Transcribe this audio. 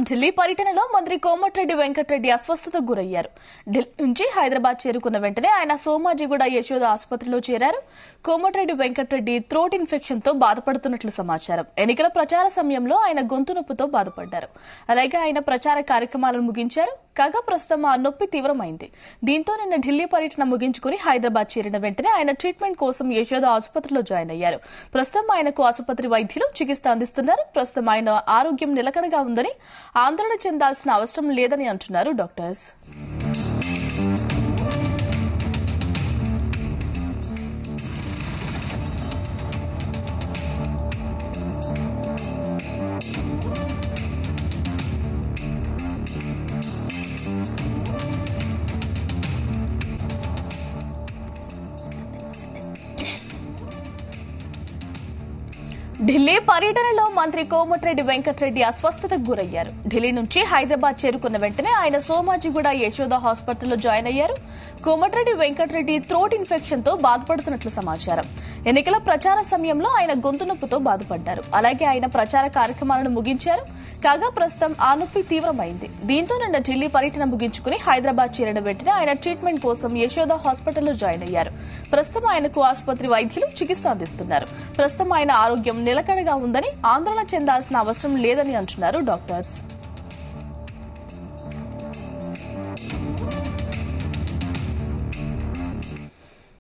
ఢిల్లీ పర్యటనలో మంత్రి కోమటిరెడ్డి వెంకటరెడ్డి అస్వస్థతకు గురయ్యారు ఢిల్లీ నుంచి హైదరాబాద్ చేరుకున్న వెంటనే ఆయన సోమాజిగూడ యశోద ఆసుపత్రిలో చేరారు కోమటిరెడ్డి వెంకటరెడ్డి థ్రోట్ ఇన్ఫెక్షన్ తో బాధపడుతున్నట్లు సమాచారం ఎన్నికల ప్రచార సమయంలో ఆయన గొంతు నొప్పితో బాధపడ్డారు అలాగే ఆయన ప్రచార కార్యక్రమాలను ముగించారు కాగా ప్రస్తుతం ఆ నొప్పి తీవ్రమైంది దీంతో నిన్న ఢిల్లీ పర్యటన ముగించుకుని హైదరాబాద్ చేరిన వెంటనే ఆయన ట్రీట్మెంట్ కోసం యశోద ఆసుపత్రిలో జాయిన్ అయ్యారు ప్రస్తుతం ఆయనకు ఆసుపత్రి వైద్యులు చికిత్స అందిస్తున్నారు ప్రస్తుతం ఆయన ఆరోగ్యం నిలకడగా ఉందని ఆందోళన చెందాల్సిన అవసరం లేదని అంటున్నారు డాక్టర్స్ ఢిల్లీ పర్యటనలో మంత్రి కోమటిరెడ్డి వెంకటరెడ్డి అస్వస్థతకు గురయ్యారు ఢిల్లీ నుంచి హైదరాబాద్ చేరుకున్న వెంటనే ఆయన సోమాజిగూడ యశోద హాస్పిటల్లో జాయిన్ అయ్యారు కోమటిరెడ్డి వెంకటరెడ్డి థ్రోట్ ఇన్ఫెక్షన్ తో బాధపడుతున్నట్లు సమాచారం ఎన్నికల ప్రచార సమయంలో ఆయన గొంతు నొప్పితో బాధపడ్డారు అలాగే ఆయన ప్రచార కార్యక్రమాలను ముగించారు కాగా ప్రస్తుతం ఆ నొప్పి తీవ్రమైంది దీంతో నిన్న ఢిల్లీ పర్యటన ముగించుకుని హైదరాబాద్ చేరిన వెంటనే ఆయన ట్రీట్మెంట్ కోసం యశోద హాస్పిటల్లో జాయిన్ అయ్యారు ప్రస్తుతం ఆయనకు ఆసుపత్రి వైద్యులు చికిత్స అందిస్తున్నారు ప్రస్తుతం ఆయన ఆరోగ్యం నిలకడగా ఉందని ఆందోళన చెందాల్సిన అవసరం లేదని అంటున్నారు డాక్టర్స్